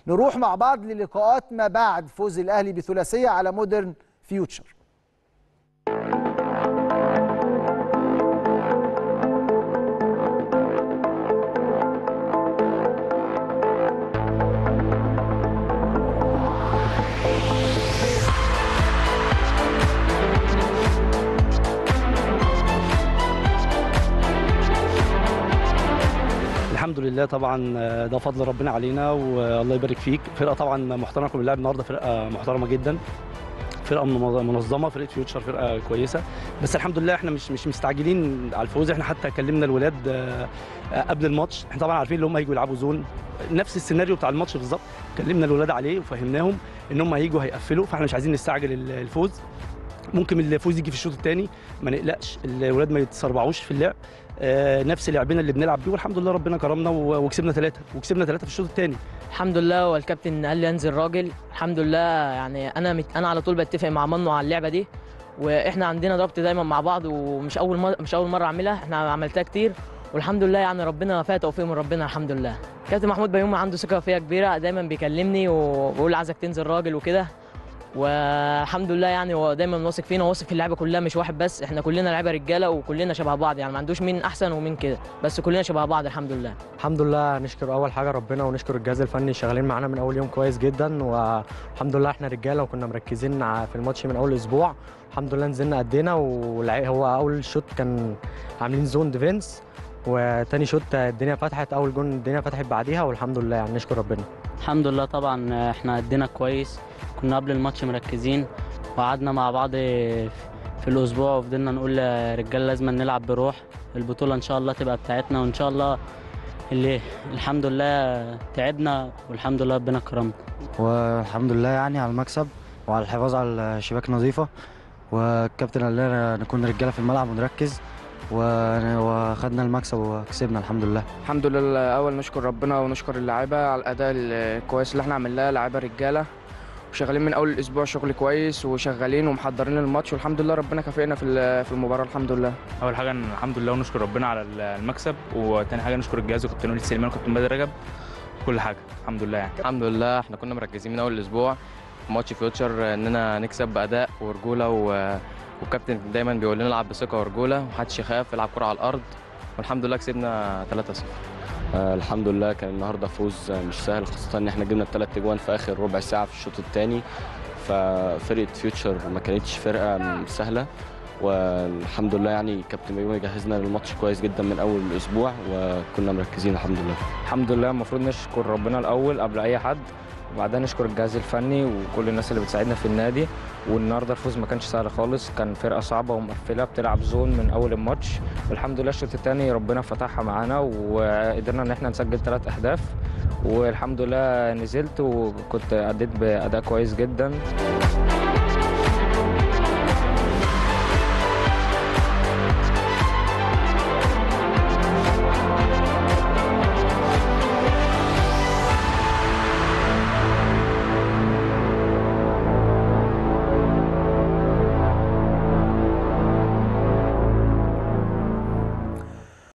نروح مع بعض للقاءات ما بعد فوز الاهلي بثلاثيه على مودرن فيوتشر الحمد لله طبعا ده فضل ربنا علينا والله يبارك فيك فرقه طبعا محترمه كنا بنلعب النهارده فرقه محترمه جدا فرقه منظمه فرقه فيوتشر فرقه كويسه بس الحمد لله احنا مش مش مستعجلين على الفوز احنا حتى كلمنا الولاد قبل الماتش احنا طبعا عارفين ان هم هيجوا يلعبوا زون نفس السيناريو بتاع الماتش بالظبط كلمنا الولاد عليه وفهمناهم ان هم هيجوا هيقفلوا فاحنا مش عايزين نستعجل الفوز ممكن الفوز يجي في الشوط الثاني ما نقلقش الولاد ما يتسربعوش في اللعب آه نفس لعبنا اللي بنلعب بيه والحمد لله ربنا كرمنا وكسبنا ثلاثه وكسبنا ثلاثه في الشوط الثاني الحمد لله والكابتن قال لي انزل راجل الحمد لله يعني انا مت... انا على طول بتفق مع منو على اللعبه دي واحنا عندنا ضبط دايما مع بعض ومش اول مر... مش اول مره اعملها احنا عملتها كتير والحمد لله يعني ربنا فيها توفيق من ربنا الحمد لله كابتن محمود بيومي عنده ثقه فيا كبيره دايما بيكلمني وبيقول عايزك تنزل راجل وكده والحمد لله يعني هو دايما واثق فينا واثق في اللعيبه كلها مش واحد بس احنا كلنا لعيبه رجاله وكلنا شبه بعض يعني ما عندوش مين احسن ومين كده بس كلنا شبه بعض الحمد لله الحمد لله نشكر اول حاجه ربنا ونشكر الجهاز الفني شغالين معانا من اول يوم كويس جدا والحمد لله احنا رجاله وكنا مركزين في الماتش من اول اسبوع الحمد لله نزلنا قدنا وهو اول شوط كان عاملين زون ديفنس وتاني شوط الدنيا فتحت اول جون الدنيا فتحت بعديها والحمد لله يعني نشكر ربنا الحمد لله طبعا احنا ادينا كويس كنا قبل الماتش مركزين وقعدنا مع بعض في الاسبوع وفضلنا نقول رجال لازم نلعب بروح البطوله ان شاء الله تبقى بتاعتنا وان شاء الله اللي الحمد لله تعبنا والحمد لله ربنا كرمنا والحمد لله يعني على المكسب وعلى الحفاظ على الشباك نظيفه والكابتن قال لنا نكون رجاله في الملعب ونركز وخدنا المكسب وكسبنا الحمد لله الحمد لله اول نشكر ربنا ونشكر اللعيبه على الاداء الكويس اللي احنا عملناه لعيبه رجاله وشغالين من اول الاسبوع شغل كويس وشغالين ومحضرين الماتش والحمد لله ربنا كافئنا في في المباراه الحمد لله اول حاجه الحمد لله ونشكر ربنا على المكسب وتاني حاجه نشكر الجهاز وكابتن وليد سليمان وكابتن بدر رجب كل حاجه الحمد لله يعني الحمد لله احنا كنا مركزين من اول الاسبوع في ماتش فيوتشر اننا نكسب باداء ورجوله و... والكابتن دايما بيقول لنا العب بثقه ورجوله ومحدش يخاف العب كره على الارض والحمد لله كسبنا 3-0 آه الحمد لله كان النهارده فوز مش سهل خاصه ان احنا جبنا الثلاث اجوان في اخر ربع ساعه في الشوط الثاني ففرقه فيوتشر ما كانتش فرقه سهله والحمد لله يعني كابتن بيومي جهزنا للماتش كويس جدا من اول الاسبوع وكنا مركزين الحمد لله الحمد لله المفروض نشكر ربنا الاول قبل اي حد وبعدين نشكر الجهاز الفني وكل الناس اللي بتساعدنا في النادي والنهارده الفوز ما كانش سهل خالص كان فرقه صعبه ومقفله بتلعب زون من اول الماتش والحمد لله الشوط الثاني ربنا فتحها معانا وقدرنا ان احنا نسجل ثلاث اهداف والحمد لله نزلت وكنت اديت باداء كويس جدا